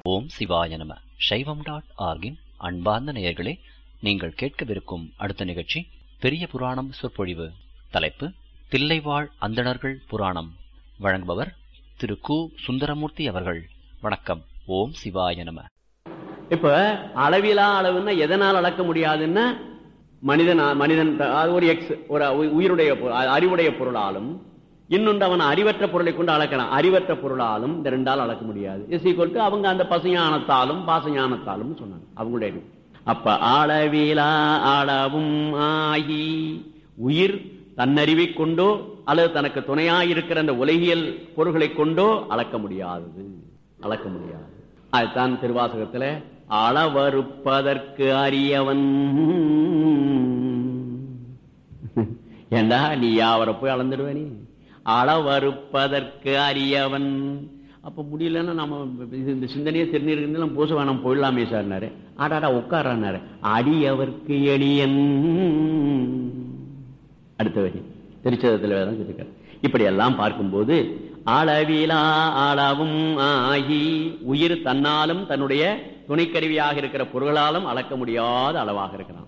ஓம் சிவாய நம சைவம் டாட் ஆர்கின் அன்பார்ந்த நேயர்களே நீங்கள் கேட்கவிருக்கும் அடுத்த நிகழ்ச்சி பெரிய புராணம் சொற்பொழிவு தலைப்பு தில்லைவாழ் அந்தணர்கள் புராணம் வழங்குபவர் திரு கு சுந்தரமூர்த்தி அவர்கள் வணக்கம் ஓம் சிவாய நம இப்ப அளவிலா அளவுன்னா எதனால் அளக்க முடியாதுன்னா மனிதன் மனிதன் அது ஒரு எக்ஸ் ஒரு உ- உயிருடைய பொ- அறிவுடைய பொருளாலும் இன்னொன்று அவன் அறிவற்ற பொருளை கொண்டு அளக்கலாம் அறிவற்ற பொருளாலும் இந்த ரெண்டால் அளக்க முடியாது இஸ் ஈக்குவல் டு அவங்க அந்த பசுஞானத்தாலும் பாசஞானத்தாலும் சொன்னாங்க அவங்களுடைய அறிவு அப்ப அளவிலா அளவும் ஆகி உயிர் தன்னறிவை கொண்டோ அல்லது தனக்கு துணையாயிருக்கிற அந்த உலகியல் பொருள்களை கொண்டோ அளக்க முடியாதது அளக்க முடியாது அதுதான் திருவாசகத்துல அளவறுப்பதற்கு அறியவன் ஏண்டா நீ யாவரை போய் அளந்துடுவ நீ அளவறுப்பதற்கு அறியவன் அப்ப முடியலன்னா நம்ம இது- இந்த சிந்தனையை தெரிஞ்சிருக்குன்னு நம்ம பூச வேணாம் போயிடலாமே சார்னாரு ஆடாடா உட்காராரு அடியவர்க்கு எளியன் அடுத்த வரி திருச்சதத்தில் வேதம் சொல்லியிருக்காரு இப்படி எல்லாம் பார்க்கும்போது அளவிலா அளவும் ஆகி உயிர் தன்னாலும் தன்னுடைய துணைக்கருவியாக இருக்கிற பொருளாலும் அளக்க முடியாத அளவாக இருக்கிறான்